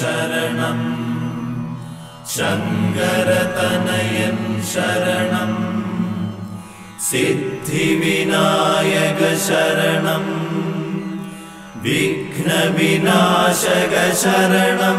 ശരണം ശങ്കരതനയൻ ശരണം സിദ്ധിവിനായക ശരണം വിഘ്നവിനാശക ശരണം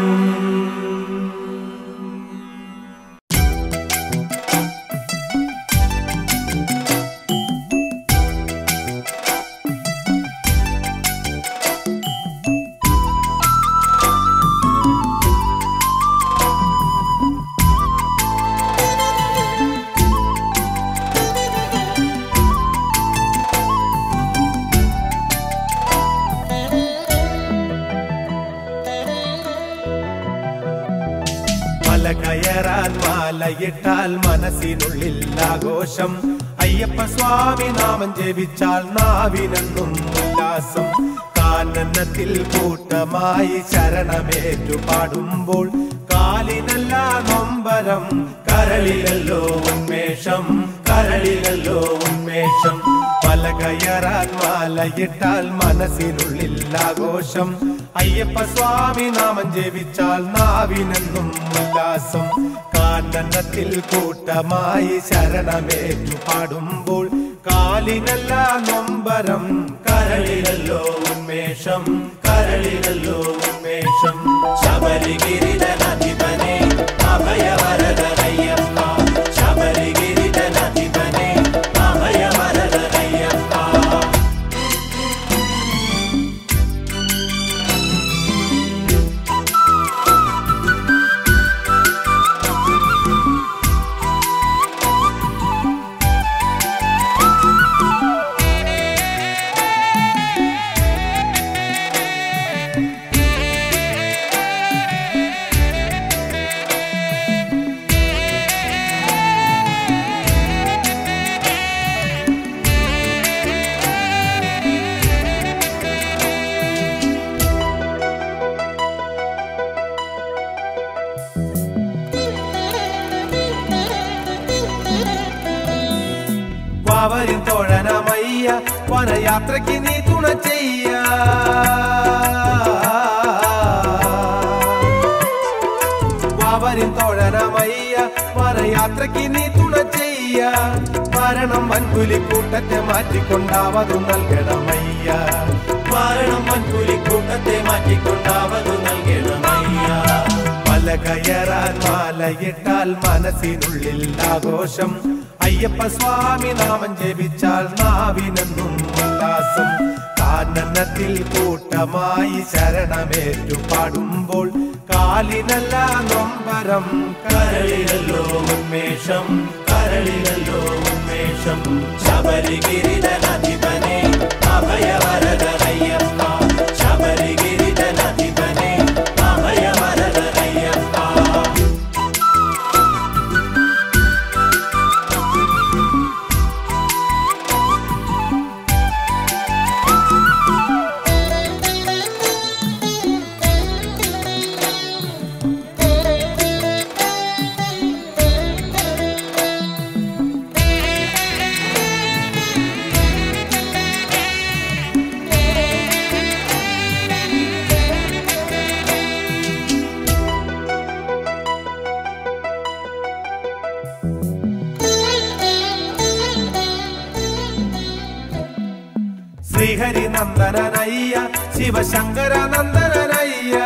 മല കയറാൻ മാലയിട്ടാൽ മനസ്സിനുള്ളിൽ ആഘോഷം അയ്യപ്പ സ്വാമി നാമം ജപിച്ചാൽ നാവിനെന്നും ഉല്ലാസം കാനനത്തിൽ കൂട്ടമായി ശരണമേറ്റു പാടുമ്പോൾ കാലിനല്ല നൊമ്പരം കരളിലല്ലോ ഉന്മേഷം കരളിലല്ലോ ഉന്മേഷം മല കയറാൻ മാലയിട്ടാൽ മനസ്സിനുള്ളിൽ ആഘോഷം അയ്യപ്പ സ്വാമി നാമം ജപിച്ചാൽ നാവിനെന്നും ഉല്ലാസം കാനനത്തിൽ കൂട്ടമായി ശരണമേറ്റു പാടുമ്പോൾ കാലിനല്ല നൊമ്പരം കരളിലല്ലോ ഉന്മേഷം കരളിലല്ലോ ഉന്മേഷം ശബരിഗിരിധനധിപനെ അഭയവരദനയ്യപ്പ ശബരിഗിരിധനധിപനെ അഭയവരദനയ്യപ്പ വാവരിൻ തോഴനമയ്യ വനയാത്രയ്ക്ക് നീ തുണ ചെയ്യ വാവരിൻ തോഴനമയ്യ വനയാത്രയ്ക്ക് നീ തുണ ചെയ്യ മരണം വൻകുലിക്കൂട്ടത്തെ മാറ്റിക്കൊണ്ടാവതു നൽകണമയ്യ മരണം വൻകുലിക്കൂട്ടത്തെ മാറ്റിക്കൊണ്ടാവതു നൽകണമയ്യ മല കയറാൻ മാലയിട്ടാൽ മനസ്സിനുള്ളിൽ ആഘോഷം അയ്യപ്പ സ്വാമി നാമം ജപിച്ചാൽ നാവിനെന്നും ഉല്ലാസം കാനനത്തിൽ കൂട്ടമായി ശരണമേറ്റു പാടുമ്പോൾ കാലിനല്ല നൊമ്പരം കരളിലല്ലോ ഉന്മേഷം കരളിലല്ലോ ഉന്മേഷം ശബരിഗിരിധനധിപനെ അഭയവരദനയ്യപ്പ ശബരിഗിരിധനധിപനെ അഭയവരദനയ്യപ്പ ശ്രീഹരി നന്ദനനയ്യ ശിവശങ്കര നന്ദനനയ്യ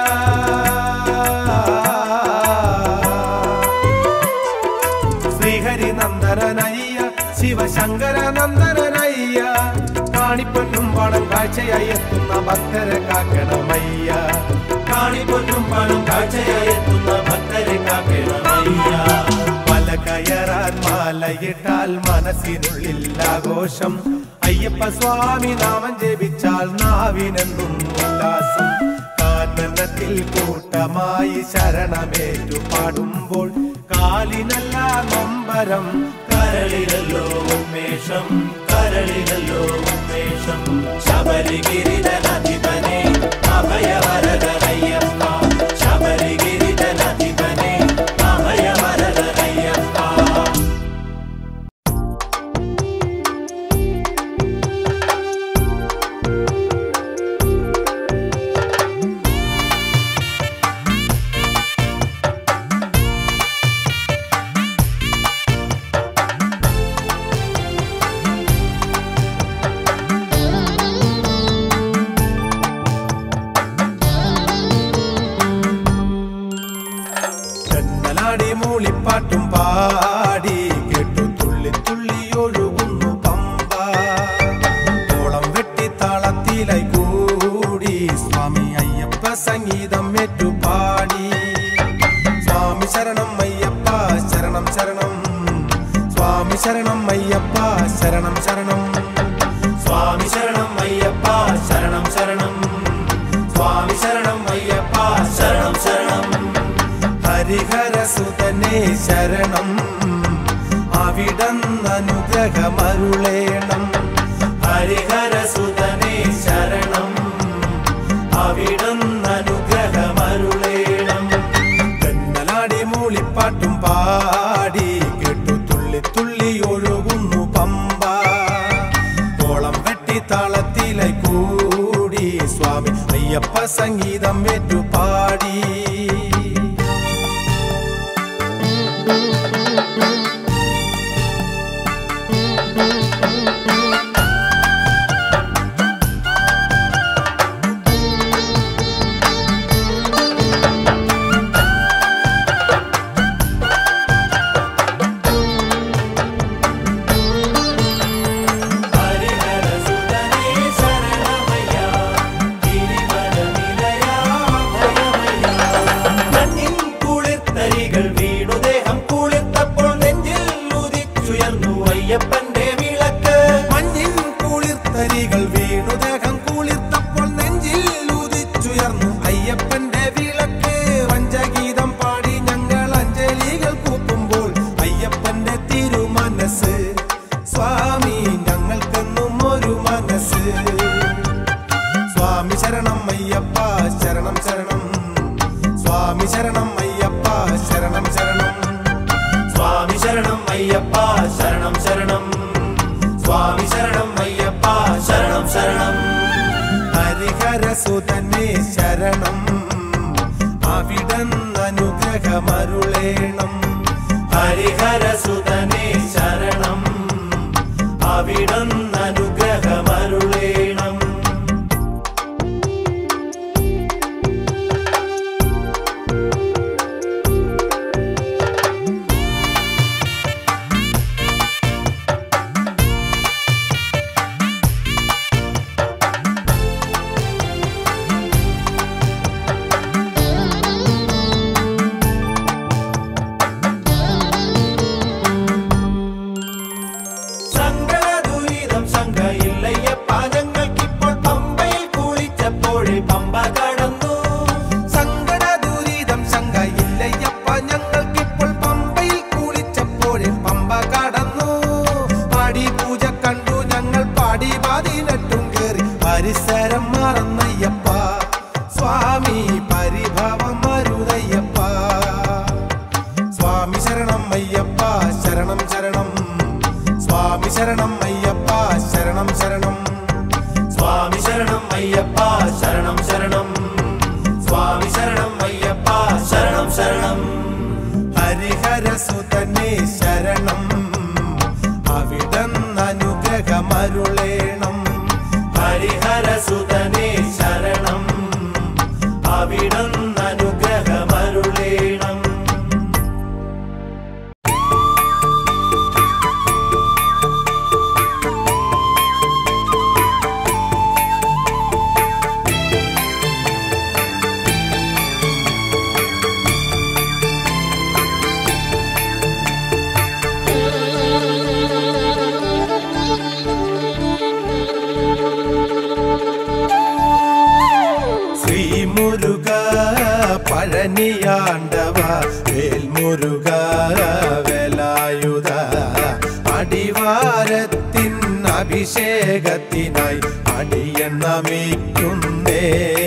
ശ്രീഹരി നന്ദനനയ്യ ശിവശങ്കര നന്ദനനയ്യ കാണിപ്പൊന്നും പണം കാഴ്ചയായി എത്തുന്ന ഭക്തരെ കാക്കണമയ്യ കാണിപ്പൊന്നും പണം കാഴ്ചയായി എത്തുന്ന ഭക്തരെ കാക്കണമയ്യ മല കയറാൻ മാലയിട്ടാൽ മനസ്സിനുള്ളിൽ ആഘോഷം അയ്യപ്പ സ്വാമി നാമം ജപിച്ചാൽ നാവിനെന്നും ഉല്ലാസം കാനനത്തിൽ കൂട്ടമായി ശരണമേറ്റു പാടുമ്പോൾ കാലിനല്ല നൊമ്പരം കരളിലല്ലോ ഉന്മേഷം കരളിലല്ലോ ഉന്മേഷം ശബരിഗിരിധനധിപനെ അഭയവരദനയ്യപ്പ ശബരിഗിരിധനധിപനെ അഭയവരദനയ്യപ്പ ും ശരണം അയ്യപ്പ ശരണം ശരണം സ്വാമി ശരണം അയ്യപ്പ ശരണം ശരണം സ്വാമി ശരണം അയ്യപ്പ ശരണം ശരണം ഹരിഹരസുതനെ ശരണം അവിടന്നനുഗ്രഹമരുളേണം ഹരിഹരസുതനെ ശരണം അവിടുന്നനുഗ്രഹമരുളേണം തെന്നലാടി മൂളിപ്പാട്ടും പാടി കേട്ടു തുള്ളി തുള്ളി ഒഴുകുന്നു പമ്പ കോളം വെട്ടി താളത്തിലായി കൂടി സ്വാമി അയ്യപ്പ സംഗീതം ഏറ്റു പാടി ഹരിഹരസുതനെ ശരണമയ്യ ഗിരിവനനിലയാ ഭയമയ്യ മഞ്ഞിൻ കുളിർത്തരികൾ വീണു ദേഹം കുളിർത്തപ്പോൾ നെഞ്ചിൽ ഉദിച്ചുയർന്നു അയ്യപ്പന്റെ വിളക്ക് മഞ്ഞിൻ കുളിർത്തരികൾ വീണു ദേഹം കുളിർത്തപ്പോൾ നെഞ്ചിൽ ഉദിച്ചുയർന്നു അയ്യപ്പന്റെ വിളക്ക് പഞ്ചഗീതം പാടി ഞങ്ങൾ അഞ്ജലികൾ കൂപ്പുമ്പോൾ അയ്യപ്പന്റെ തിരുമനസ് സ്വാമി ഞങ്ങൾക്കെന്നും ഒരു മനസ്സ് സ്വാമി ശരണം അയ്യപ്പ ശരണം ശരണം സ്വാമി ശരണം അയ്യപ്പ ശരണം ശരണം സ്വാമി ശരണം അയ്യപ്പ ശരണം ശരണം സ്വാമി ശരണം അയ്യപ്പ ശരണം ശരണം ഹരിഹരസുതനെ ശരണം അവിടന്നനുഗ്രഹമരുളേണം ഹരിഹരസുതനെ ശരണം അവിടുന്നനുഗ്രഹമരുളേണം സങ്കട ദുരിതം ശങ്കയില്ലയ്യപ്പ ഞങ്ങൾക്കിപ്പോൾ പമ്പയിൽ കുളിച്ചപ്പോഴേ പമ്പ കടന്നു സങ്കട ദുരിതം ശങ്കയില്ലയ്യപ്പ ഞങ്ങൾക്കിപ്പോൾ പമ്പയിൽ കുളിച്ചപ്പോഴേ പമ്പ കടന്നു പാടി പൂജ കണ്ടു ഞങ്ങൾ പാടി പതിനെട്ടും കേറി പരിസരം മറന്നയ്യപ്പ സ്വാമി പരിഭവം മരുതയ്യപ്പ സ്വാമി ശരണം അയ്യപ്പ ശരണം ശരണം സ്വാമി ശരണം അയ്യപ്പ ശരണം ശരണം സ്വാമി ശരണം അയ്യപ്പ ശരണം ശരണം സ്വാമി ശരണം അയ്യപ്പ ശരണം ശരണം ഹരിഹരസുതനെ ശരണം അവിടന്നനുഗ്രഹമരുളേണം ഹരിഹരസുതനെ ശരണം അവിടുന്നനുഗ്രഹമരുളേണം ശ്രീമുരുക പഴനിയാണ്ടവ വേൽമുരുക വേലായുധ അടിവാരത്തിൻ അഭിഷേകത്തിനായി അടിയൻ നമിക്കുന്നേ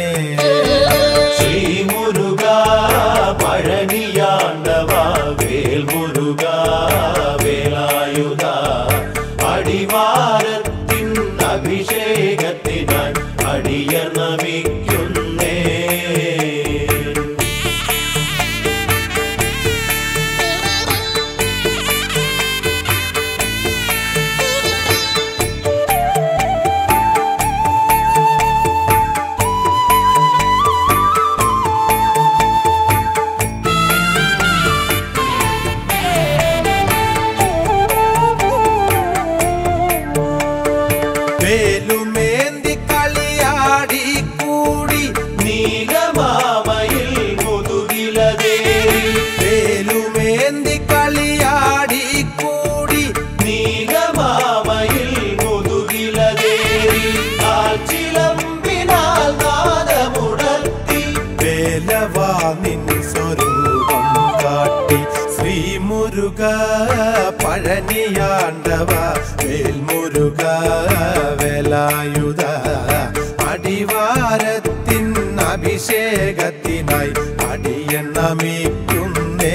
ശ്രീമുരുക പഴനിയാണ്ടവ വേൽമുരുക വേലായുധ അടിവാരത്തിൻ അഭിഷേകത്തിനായി അടിയർ നമിക്കുന്നേ പഴനിയാണ്ടവ വേൽമുരുക വേലായുധ അടിവാരത്തിൻ അഭിഷേകത്തിനായി അടിയൻ നമിക്കുന്നേ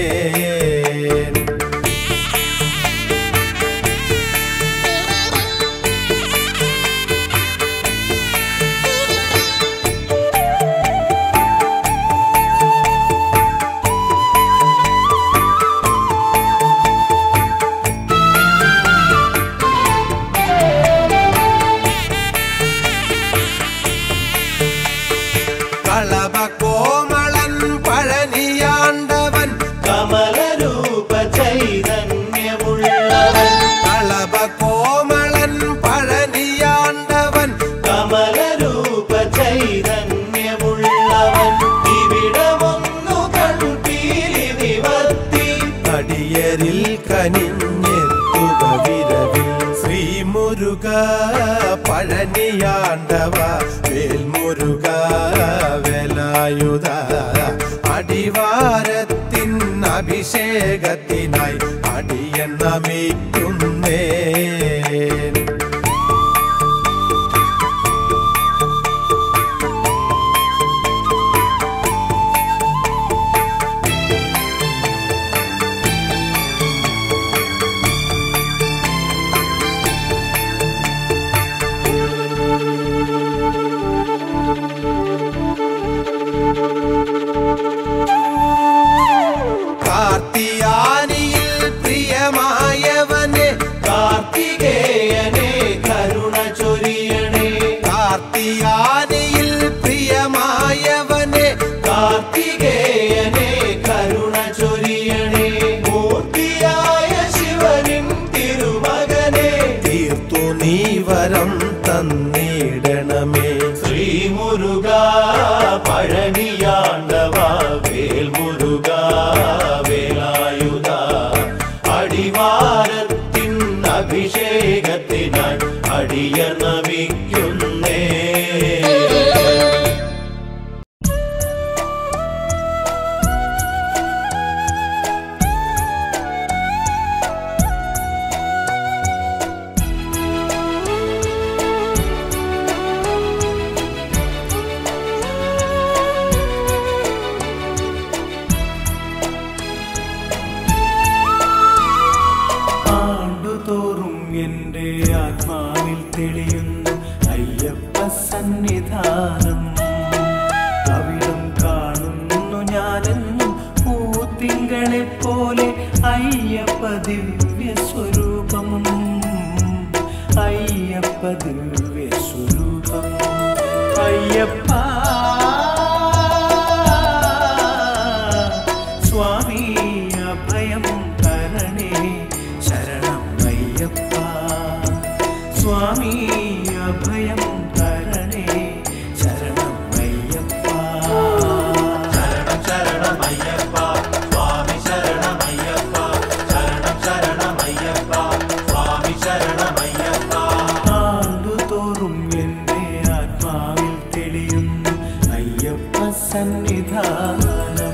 കളവ കോമളൻ പഴനിയാണ്ടവൻ കമലരൂപ ചൈതന്യമുള്ളവൻ കളവ കോമളൻ പഴനിയാണ്ടവൻ കമലരൂപ ചൈതന്യമുള്ളവൻ ഇവിടമൊന്നു കൺപീലി നിവർത്തി അടിയരിൽ കനിഞ്ഞെത്തുക വിരവിൽ ശ്രീമുരുക പഴനിയാണ്ടവ വേൽമുരുക വേലായുധ അടിവാരത്തിൻ അഭിഷേകത്തിനായി അടിയൻ നമിക്കുന്നേ കാർത്തിയാനിയിൽ പ്രിയമായവനെ കാർത്തികേയനെ കരുണ ചൊരിയണേ കാർത്തിയാനിയിൽ പ്രിയമായവനെ കാർത്തികേയനെ കരുണ ചൊരിയണേ മൂർത്തിയായ ശിവനിൻ തിരുമകനെ തീർത്തു നീ വരം തന്നിടണമേ ശ്രീമുരുക പഴനിയാണ്ടവ വേൽമുരുക വേലായുധ അടിവാരത്തിൻ അഭിഷേകത്തിനായി അടിയർ നമിക്കുന്നേ ആണ്ടുതോറും എൻ്റെ ആത്മാവിൽ തെളിയുന്നു അയ്യപ്പ സന്നിധാനം അവിടം കാണുന്നു ഞാനെന്നും പൂത്തിങ്കളെ പോലെ അയ്യപ്പ ദിവ്യ സ്വരൂപം അയ്യപ്പ ദിവ്യ സ്വരൂപം അയ്യപ്പ സ്വാമി അഭയം തരണേ ശരണം അയ്യപ്പ സ്വാമി അഭയം തരണേ ശരണം അയ്യപ്പ ശരണം ശരണമയ്യപ്പ സ്വാമി ശരണമയ്യപ്പ ശരണം ശരണമയ്യപ്പ സ്വാമി ശരണമയ്യപ്പ ആണ്ടുതോറും എൻ്റെ ആത്മാവിൽ തെളിയുന്നു അയ്യപ്പ സന്നിധാനം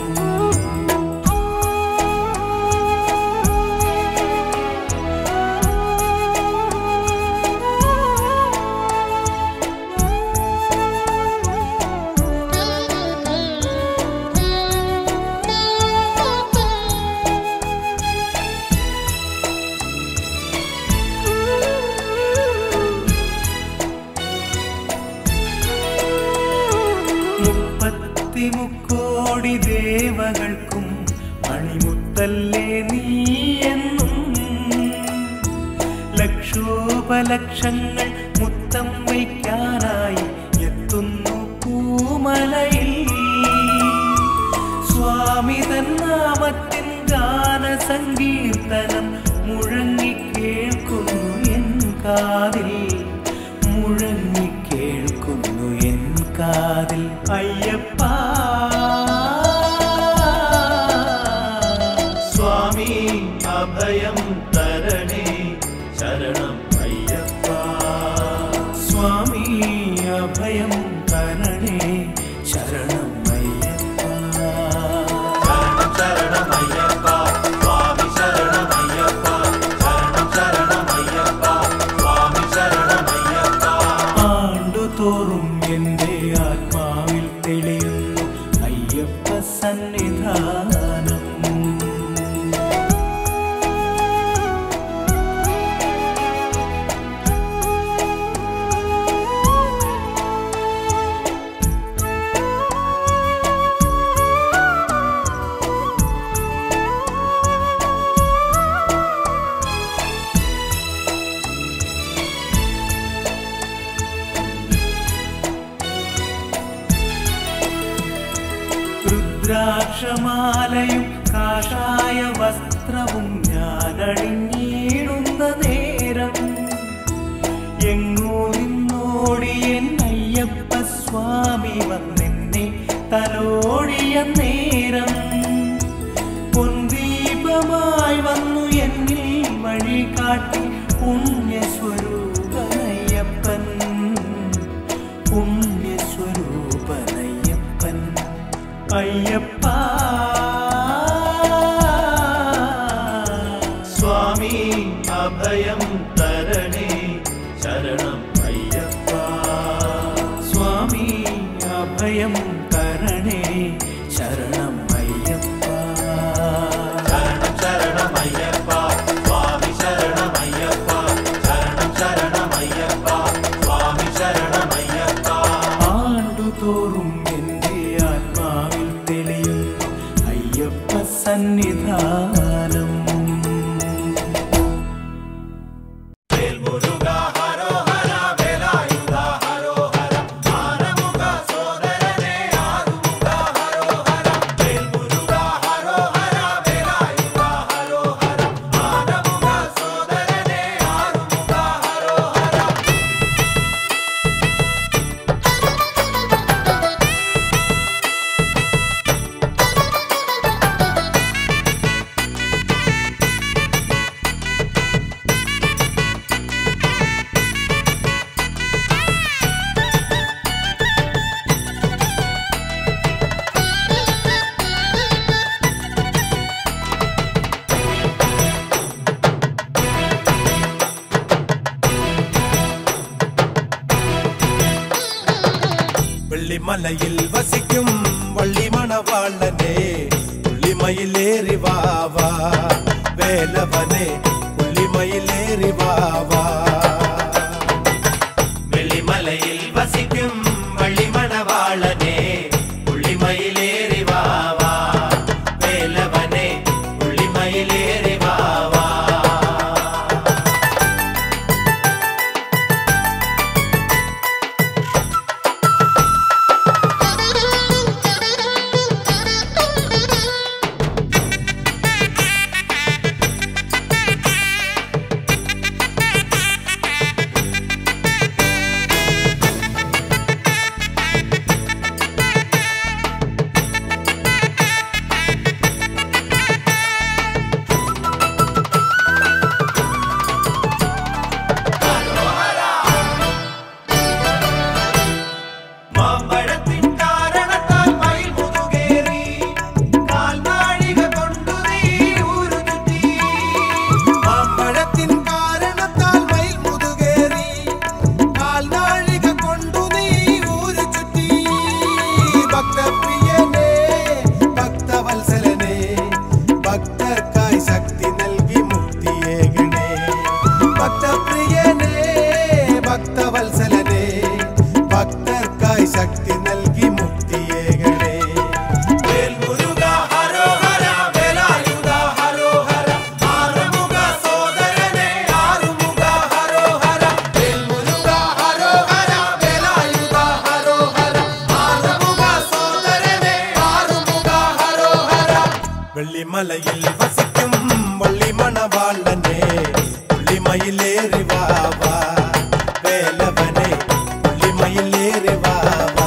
മുപ്പത്തിമുക്കോടി ദേവകൾക്കും മണിമുത്തല്ലേ നീ എന്നും ലക്ഷോപലക്ഷങ്ങൾ മുത്തം വയ്ക്കാനായി എത്തുന്നു പൂമലയിൽ സ്വാമി തന്നാമത്തിൻ ഗാന സങ്കീർത്തനം മുഴങ്ങി കേൾക്കുന്നു എൻ കാതിൽ മുഴങ്ങി കേൾക്കുന്നു എൻ കാതിൽ അയ്യപ്പ സ്വാമി അഭയം തരണേ ശരണം അയ്യപ്പ സ്വാമി അഭയം തരണേ ശരണം അയ്യപ്പ ശരണം ശരണമയ്യപ്പ സ്വാമി ശരണം രുദ്രാക്ഷമാലയും കാഷായ വസ്ത്രവും ഞാൻ അണിഞ്ഞിടുന്ന നേരം എങ്ങോ നിന്നോടി എൻ അയ്യപ്പ സ്വാമി വന്നെന്നെ തലോടിയ നേരം പൊൻദീപമായി വന്നു എന്നിൽ വഴി കാട്ടി പുണ്യസ്വരൂപനയ്യപ്പൻ പുണ്യസ്വരൂപനയ്യപ്പൻ അയ്യപ്പ സ്വാമി അഭയം തരണേ ശരണം അയ്യപ്പ സ്വാമി അഭയം തരണേ ശരണം അയ്യപ്പ ശരണം ശരണം അയ്യപ്പ സ്വാമി ശരണം അയ്യപ്പ ശരണം ശരണം അയ്യപ്പ സ്വാമി ശരണം അയ്യപ്പ ആണ്ടുതോറും എൻ്റെ ആത്മാവിൽ തെളിയുന്നു അയ്യപ്പ സന്നിധാനം വേൽമുരുക ഹരോ ഹര വേലായുധ ഹരോ ഹര ആനമുഖ സോദരനെ ആറുമുഖ ഹരോ ഹര വേൽമുരുക ഹരോ ഹര വേലായുധ ഹരോ ഹര ആനമുഖ സോദരനെ ആറുമുഖ ഹരോ ഹര വെള്ളിമലയിൽ വസിക്കും വള്ളിമണവാളനെ പുള്ളിമയിലേറി വാവാ വേലവനെ പുള്ളിമയിലേറി വാവാ വെള്ളിമലയിൽ വസിക്കും വള്ളിമണവാളനെ പുള്ളിമയിലേറി വാവാ വേലവനെ പുള്ളിമയിലേറി വാവാ മാമ്പഴത്തിൻ കാരണത്താൽ മയിൽ മുതുകേറി കാൽനാഴിക കൊണ്ടു നീ ഊരു ചുറ്റി മാമ്പഴത്തിൻ കാരണത്താൽ മയിൽ മുതുകേറി കാൽനാഴിക കൊണ്ടു നീ ഊരു ചുറ്റി ഭക്തപ്രിയനെ ഭക്തവത്സലനെ ഭക്തർക്കായി ശക്തി നൽകി മുക്തിയേകണേ ഭക്തപ്രിയനെ ഭക്തവത്സലനെ ഭക്തർക്കായി ശക്തി നൽകി മുക്തിയേകണേ വേൽമുരുക ഹരോ ഹര വേലായുധ ഹരോ ഹര ആറുമുഖ സോദരനെ ആറുമുഖ ഹരോ ഹര വേൽമുരുക ഹരോ ഹര വേലായുധ ഹരോ ഹര ആറുമുഖ സോദരനെ ആറുമുഖ ഹരോ ഹര വെള്ളിമലയിൽ വസിക്കും വള്ളിമണവാളനെ പുള്ളിമയിലേറി വാവാ വേലവനെ പുള്ളിമയിലേറി വാവാ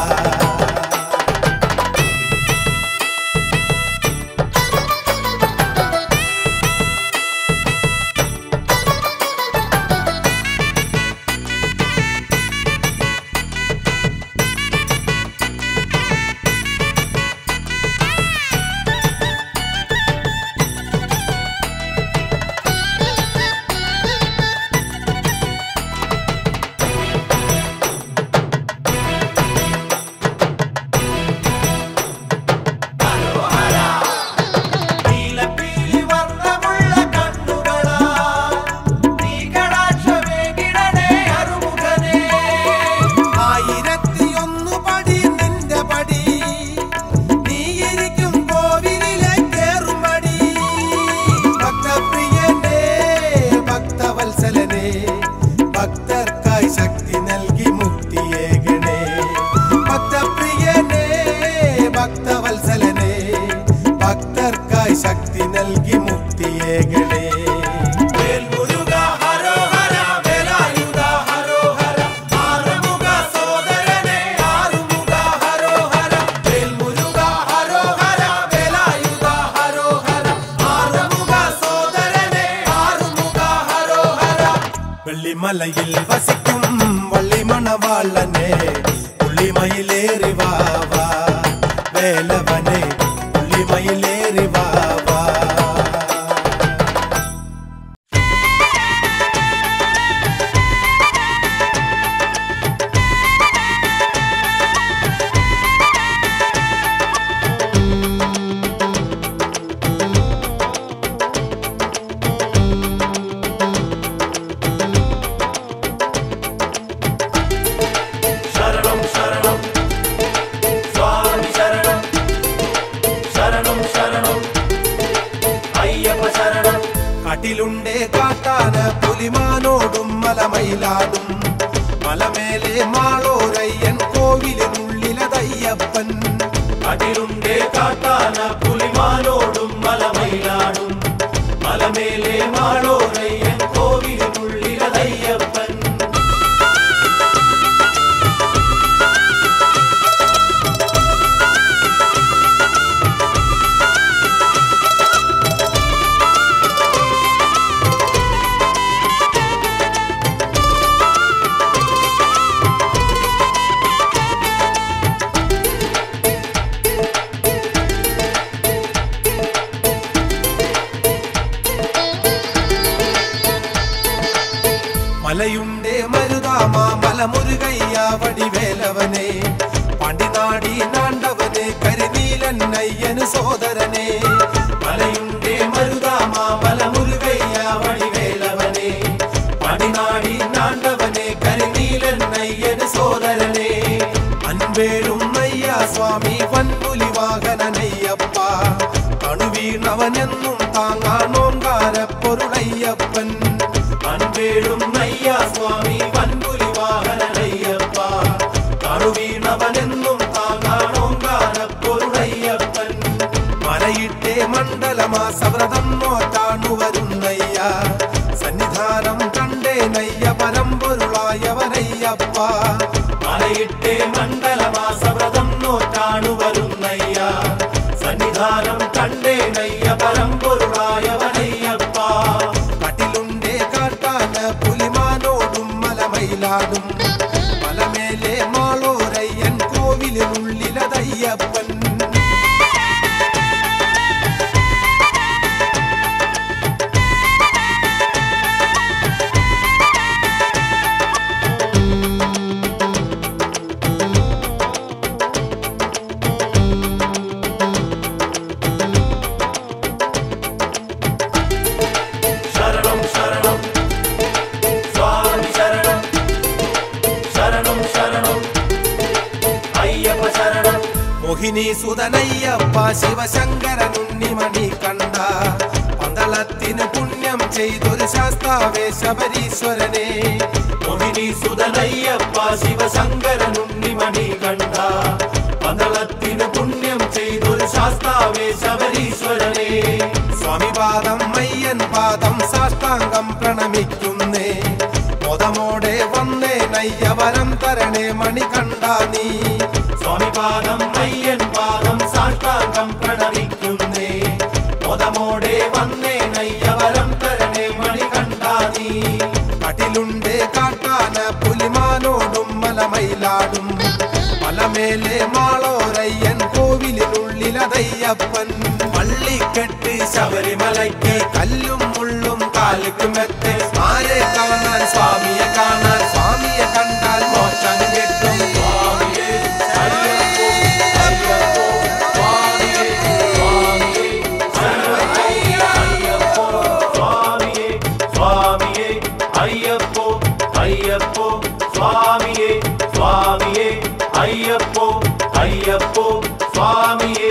വെള്ളിമലയിൽ വസിക്കും വള്ളിമണവാളനെ പുള്ളിമയിലേറി വാവാ വേലവനെ പുള്ളിമയിലേറി വാവാ ശരണം ശരണം സ്വാമി ശരണം ശരണം ശരണം അയ്യപ്പ ശരണം കാട്ടിലുണ്ടേ കാട്ടാന പുലിമാനോടും മലമയിലാടും മലമേലെ മാളോരയ്യൻ കോവിലിനുള്ളിലതയ്യപ്പൻ അതിലുണ്ടേ കാട്ടാന പുലിമാനോടും മലമയിലാടും മലമേലെ മാളോരയ്യൻ കോവിലിനുള്ളിലതയ്യപ്പൻ മലയുണ്ടേ മരുതാമ മലമുരുകയ്യ വടിവേലവനെ പാണ്ടിനാടി നാണ്ടവനെ കരിനീലൻ അയ്യന് സോദരനെ മലയുണ്ടേ മരുതാമ മലമുരുകയ്യ വടിവേലവനെ പടിനാടി നാണ്ടവനെ കരിനീലൻ നയ്യന് സോദരനെ അൻപേഴും നയ്യ സ്വാമി വൻപുലി വാഹനനയ്യപ്പ കണുവീണവനെന്നും താങ്ങാണോങ്കാര പൊരുളയ്യപ്പൻ അൻപേഴും നയ്യ സ്വാമി വൻപുലി വാഹനയ്യപ്പ കറുവീണവനെന്നും താങ്ങാണോങ്കാരപ്പൊരുടയ്യപ്പൻ മലയിട്ടേ മണ്ഡലമാസവ്രതം നോറ്റാണു വരുന്നയ്യ സന്നിധാനം കണ്ടേ നയ്യ പരമ്പൊരുളായവനയ്യപ്പ മലയിട്ടേ മണ്ഡലമാസവ്രതം നോറ്റാണു വരുന്നയ്യ സന്നിധാനം കണ്ടേ നയ്യ പരമ്പൊരുളായവനയ്യപ്പ കട്ടിലുണ്ടേ കാട്ടാന പുലിമാനോടും മലമയിലാടും മലമേലെ മാളോരയ്യൻ കോവിലിനുള്ളിലതയ്യപ്പൻ ശരണം ശരണം സ്വാമി ശരണം ശരണം ശരണം അയ്യപ്പ ശരണം മോഹിനി സുതനയ്യപ്പ ശിവശങ്കരനുണ്ണിമണി കണ്ട പന്തളത്തിന് പുണ്യം ചെയ്തൊരു ശാസ്താവേ ശബരീശ്വരനെ മോഹിനി സുതനയ്യപ്പ ശിവശങ്കരനുണ്ണിമണി കണ്ട പന്തളത്തിന് പുണ്യം ചെയ്തൊരു ശാസ്താവേ ശബരീശ്വരനെ സ്വാമി പാദം അയ്യൻ പാദം സാഷ്ടാംഗം പ്രണമിക്കുന്നേ മോദമോടെ വന്നേ നയ്യവരം തരണേ മണി കണ്ട നീ സ്വാമി പാദം അയ്യൻ പാദം സാഷ്ടാംഗം പ്രണമിക്കുന്നേ മോദമോടെ വന്നേ നയ്യവരം തരണേ മണി കണ്ടാ നീ കട്ടിലുണ്ടേ കാട്ടാന പുലിമാനോടും മലമയിലാടും മലമേലെ മാളോരയ്യൻ കോവിലിനുള്ളിലതയ്യപ്പൻ പള്ളിക്കെട്ട് ശബരിമലയ്ക്ക് കല്ലും മുള്ളും കാലുക്കുമെത്തെ ആരെ കാണാൻ സ്വാമിയെ കാണാൻ സ്വാമിയെ കണ്ടാൽ മോക്ഷം കിട്ടും സ്വാമിയേ അയ്യപ്പോ അയ്യപ്പോ സ്വാമിയേ സ്വാമിയേ അയ്യപ്പോ സ്വാമിയേ സ്വാമിയേ അയ്യപ്പോ അയ്യപ്പോ സ്വാമിയേ സ്വാമിയേ അയ്യപ്പോ അയ്യപ്പോ സ്വാമിയേ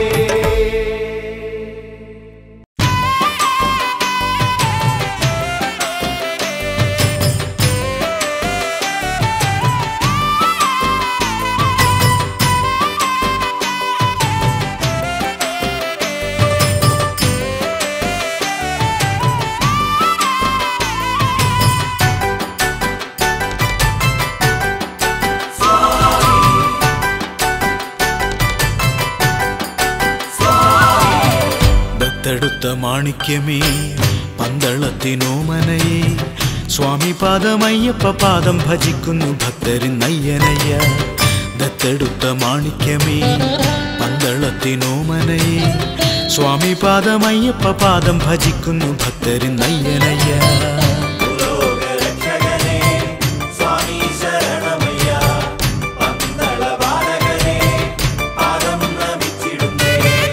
ദത്തെടുത്ത മാണിക്യമേ പന്തളത്തിനോമനയെ സ്വാമി പാദമയ്യപ്പ പാദം ഭജിക്കുന്നു ഭക്തരിന്നയ്യനയ്യ ദത്തെടുത്ത മാണിക്യമേ പന്തളത്തിനോമനയെ സ്വാമി പാദമയ്യപ്പ പാദം ഭജിക്കുന്നു ഭക്തരിന്നയ്യനയ്യ ലോകരക്ഷകനേ സ്വാമി ശരണമയ്യ പന്തള ബാലകനേ പാദം നമിച്ചിടുന്നേ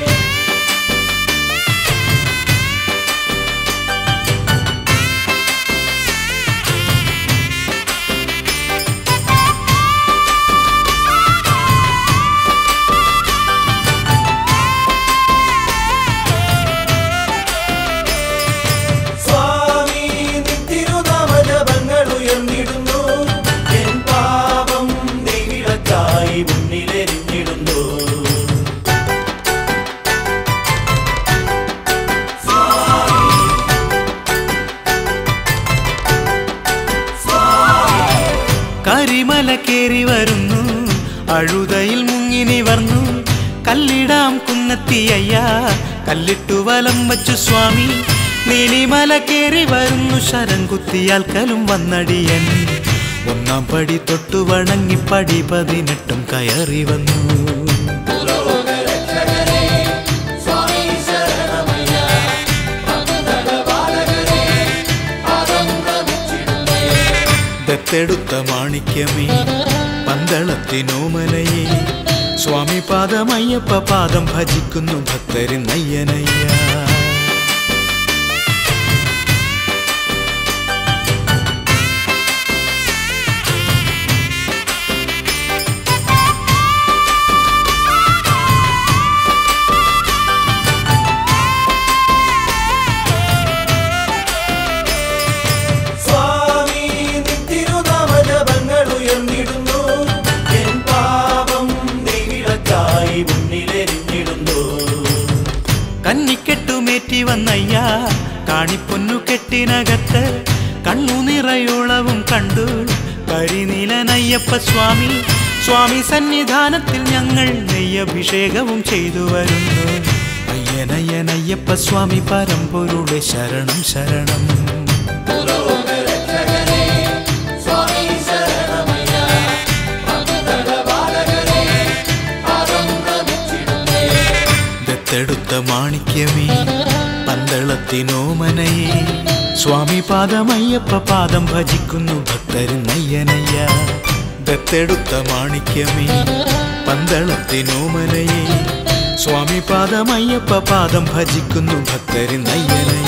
സ്വാമി നിത്തിരുനാമജപങ്ങൾ ഉയർന്നിടുന്നു എൻ പാപം നെയ്വിളക്കായി മുന്നിലെരിഞ്ഞിടുന്നു കരിമല കേറി വരുന്നു അഴുതയിൽ മുങ്ങിനി വർന്നു കല്ലിടാം കുന്നത്തിയ്യ കല്ലിട്ടു വലം വച്ചു സ്വാമി നീലിമല കേറി വരുന്നു ശരം കുത്തിയാൽക്കലും വന്നടിയൻ ഒന്നാം പടി തൊട്ടു വണങ്ങി പടി പതിനെട്ടും കയറി വന്നു ലോകരക്ഷകനേ സ്വാമി ശരണമയ്യ പന്തള ബാലകനേ പാദം നമിച്ചിടുന്നേ ദത്തെടുത്ത മാണിക്യമേ പന്തളത്തിനോമനയെ സ്വാമി പാദമയ്യപ്പ പാദം ഭജിക്കുന്നു ഭക്തരിന്നയ്യനയ്യ സ്വാമി നിത്തിരുനാമജപങ്ങൾ ഉയർന്നിടുന്നു എൻ പാപം നെയ്വിളക്കായി മുന്നിലെരിഞ്ഞിടുന്നു കന്നിക്കെട്ടുമേറ്റി വന്നയ്യ കാണിപ്പൊന്നു കെട്ടിനകത്ത് കണ്ണു നിറയോളവും കണ്ടു കരിനീലനയ്യപ്പ സ്വാമി സ്വാമി സന്നിധാനത്തിൽ ഞങ്ങൾ നെയ്യഭിഷേകവും ചെയ്തു വരുന്നു അയ്യനയ്യനയ്യപ്പ സ്വാമി പരമ്പൊരുടെ ശരണം ശരണം ലോകരക്ഷകനേ സ്വാമി ശരണമയ്യ പന്തള ബാലകനേ പാദം നമിച്ചിടുന്നേ ദത്തെടുത്ത മാണിക്യമേ പന്തളത്തിനോമനയെ സ്വാമി പാദമയ്യപ്പ പാദം ഭജിക്കുന്നു ഭക്തരിന്നയ്യനയ്യ ദത്തെടുത്ത മാണിക്യമേ പന്തളത്തിനോമനയെ സ്വാമി പാദമയ്യപ്പ പാദം ഭജിക്കുന്നു ഭക്തരിന്നയ്യനയ്യ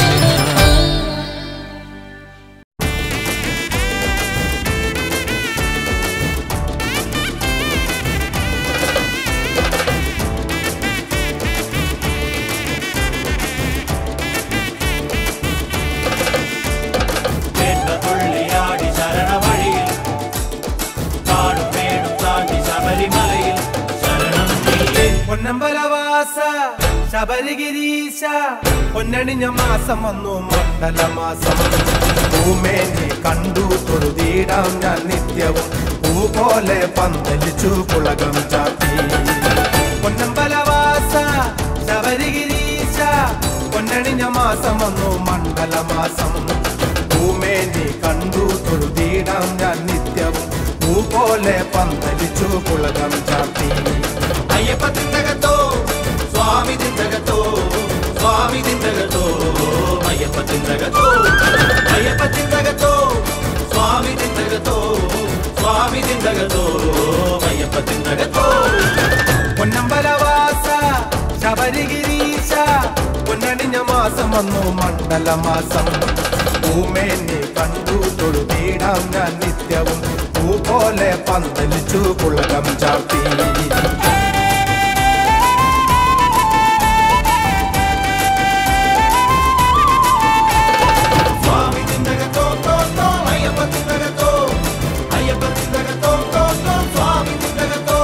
കേട്ട തുള്ളിയാടി ശരണവഴിയിൽ കാടും മേടും താണ്ടി ശബരിമലയിൽ ശരണം നീയേ പൊന്നമ്പലവാസ ശബരിഗിരീശ പൊന്നണിഞ്ഞ മാസം വന്നു മണ്ഡല മാസം ഭൂമേനെ കണ്ടു തൊഴുതീടാം ഞാൻ നിത്യവും പൂ പോലെ പന്തലിച്ചു പുളകം ചാത്തി പൊന്നമ്പലവാസ ശബരിഗിരീശ പൊന്നണിഞ്ഞ മാസം വന്നു മണ്ഡല മാസം ഭൂമേനെ കണ്ടു തൊഴുതീടാം ഞാൻ നിത്യവും പൂ പോലെ പന്തലിച്ചു പുളകം ചാത്തി അയ്യപ്പ തിന്തകത്തോ സ്വാമി തിന്തകത്തോ സ്വാമി തിന്തകത്തോ അയ്യപ്പ തിന്തകത്തോ അയ്യപ്പ തിന്തകത്തോ സ്വാമി തിന്തകത്തോ സ്വാമി തിന്തകത്തോ അയ്യപ്പ തിന്തകത്തോ പൊന്നമ്പലവാസ ശബരിഗിരീശ പൊന്നണിഞ്ഞ മാസം വന്നു മണ്ഡല മാസം ഭൂമേനെ കണ്ടു തൊഴുതീടാം ഞാൻ നിത്യവും പൂ പോലെ പന്തലിച്ചു പുളകം ചാത്തി സ്വാമി തിന്തകത്തോ തോ തോ അയ്യപ്പ തിന്തകത്തോ അയ്യപ്പ തിന്തകത്തോ തോ തോ സ്വാമി തിന്തകത്തോ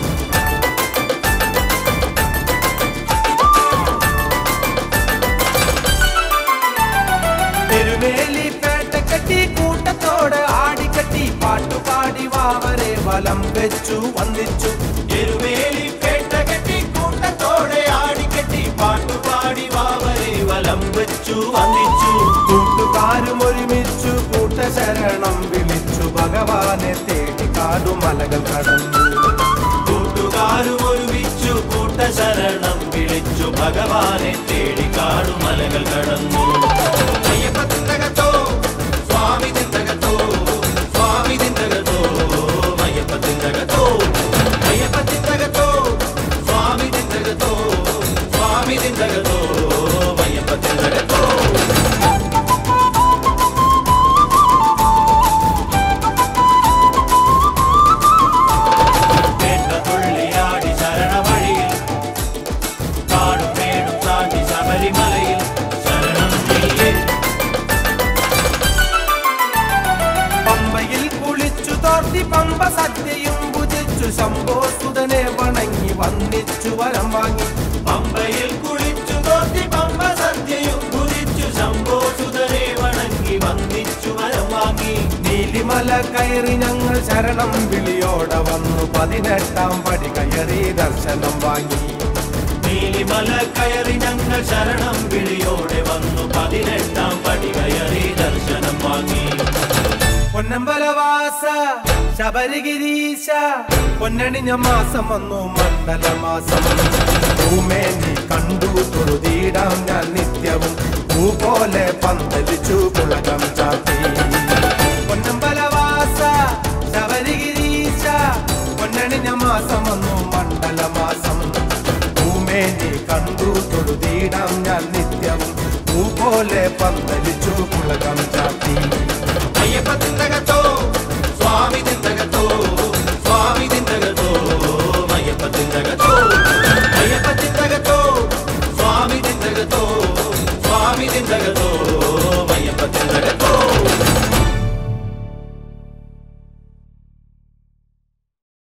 തിരുവേലി പേട്ട കെട്ടി കൂട്ടത്തോട് ആടിക്കട്ടി പാട്ടുപാടി വാവരെ വലം വെച്ചു വന്നിച്ചു എരുമേലി പേട്ട കെട്ടി കൂട്ടത്തോടെ ആടിക്കെട്ടി പാട്ടുപാടി വാവരെ വലം വെച്ചു വന്നിച്ചു കൂട്ടുകാരും ഒരുമിച്ചു കൂട്ടശ ശരണം വിളിച്ചു ഭഗവാനെ തേടി കാടുമലകൾ കടന്നു കൂട്ടുകാരും ഒരുമിച്ചു കൂട്ടശരണം വിളിച്ചു ഭഗവാനെ തേടി കാടുമലകൾ കടന്നു അയ്യപ്പ തിന്തകത്തോ സ്വാമി തിന്തകത്തോ സ്വാമി തിന്തകത്തോ അയ്യപ്പ തിന്തകത്തോ അയ്യപ്പ തിന്തകത്തോ സ്വാമി തിന്തകത്തോ സ്വാമി തിന്തകത്തോ അയ്യപ്പ തിന്തകത്തോ കേട്ട തുള്ളിയാടി ശരണവഴിയിൽ കാടും മേടും താണ്ടി ശബരിമലയിൽ ശരണം നീയേ പമ്പയിൽ കുളിച്ചു തോർത്തി പമ്പ സദ്യയും ഭുജിച്ചു ശംഭോ സുതനെ വണങ്ങി വന്നിച്ചു വരം വാങ്ങി പമ്പയിൽ കുളിച്ചു തോത്തി പമ്പ സദ്യയും കുതിച്ചു ശംഭോ സുതരെ വണങ്ങി വന്ദിച്ചു വരം വാങ്ങി നീലിമല കയറി ഞങ്ങൾ ശരണം വിളിയോടെ വന്നു പതിനെട്ടാം പടി കയറി ദർശനം വാങ്ങി നീലിമല കയറി ഞങ്ങൾ ശരണം വിളിയോടെ വന്നു പതിനെട്ടാം പടി കയറി ദർശനം വാങ്ങി പൊന്നമ്പലവാസ ശബരിഗിരീശ പൊന്നണിഞ്ഞ മാസം വന്നു മണ്ഡലമാസം ഭൂമേനി കണ്ടു തൊഴുതിയിടാം ഞാൻ നിത്യവും പൂ പോലെ പന്തലിച്ചു പുളകം ചാത്തി പൊന്നമ്പലവാസ ശബരിഗിരീശ പൊന്നണിഞ്ഞ മാസം വന്നു മണ്ഡലമാസം ഭൂമേനി കണ്ടു തൊഴുതിയിടാം ഞാൻ